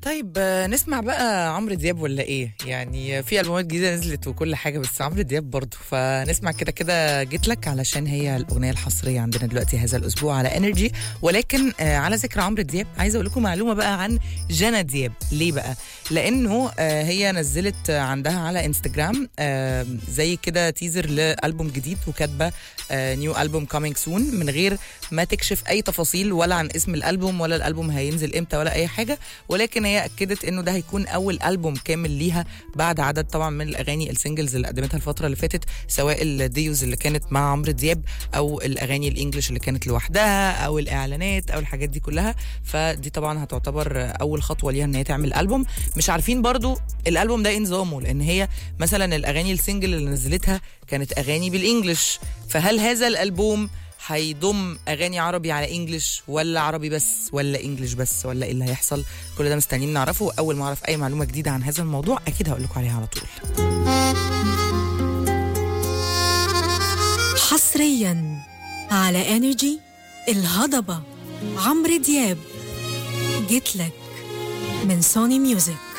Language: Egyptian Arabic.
طيب آه، نسمع بقى عمرو دياب ولا ايه يعني في البومات جديده نزلت وكل حاجه بس عمرو دياب برضه فنسمع كده كده جيت لك علشان هي الاغنيه الحصريه عندنا دلوقتي هذا الاسبوع على انرجي ولكن آه، على ذكر عمرو دياب عايزه اقول لكم معلومه بقى عن جانا دياب ليه بقى لانه آه، هي نزلت آه، عندها على انستجرام آه، زي كده تيزر لالبوم جديد وكاتبه نيو البوم كامينج سون من غير ما تكشف اي تفاصيل ولا عن اسم الالبوم ولا الالبوم هينزل امتى ولا اي حاجه ولكن هي اكدت انه ده هيكون اول البوم كامل ليها بعد عدد طبعا من الاغاني السنجلز اللي قدمتها الفتره اللي فاتت سواء الديوز اللي كانت مع عمرو دياب او الاغاني الانجليش اللي كانت لوحدها او الاعلانات او الحاجات دي كلها فدي طبعا هتعتبر اول خطوه ليها ان هي تعمل البوم مش عارفين برضو الالبوم ده ايه نظامه لان هي مثلا الاغاني السنجل اللي نزلتها كانت اغاني بالانجلش فهل هذا الالبوم هيضم اغاني عربي على انجلش ولا عربي بس ولا انجلش بس ولا ايه اللي هيحصل كل ده مستنيين نعرفه اول ما اعرف اي معلومه جديده عن هذا الموضوع اكيد هقول لكم عليها على طول حصريا على انرجي الهضبه عمرو دياب جيت لك من سوني ميوزك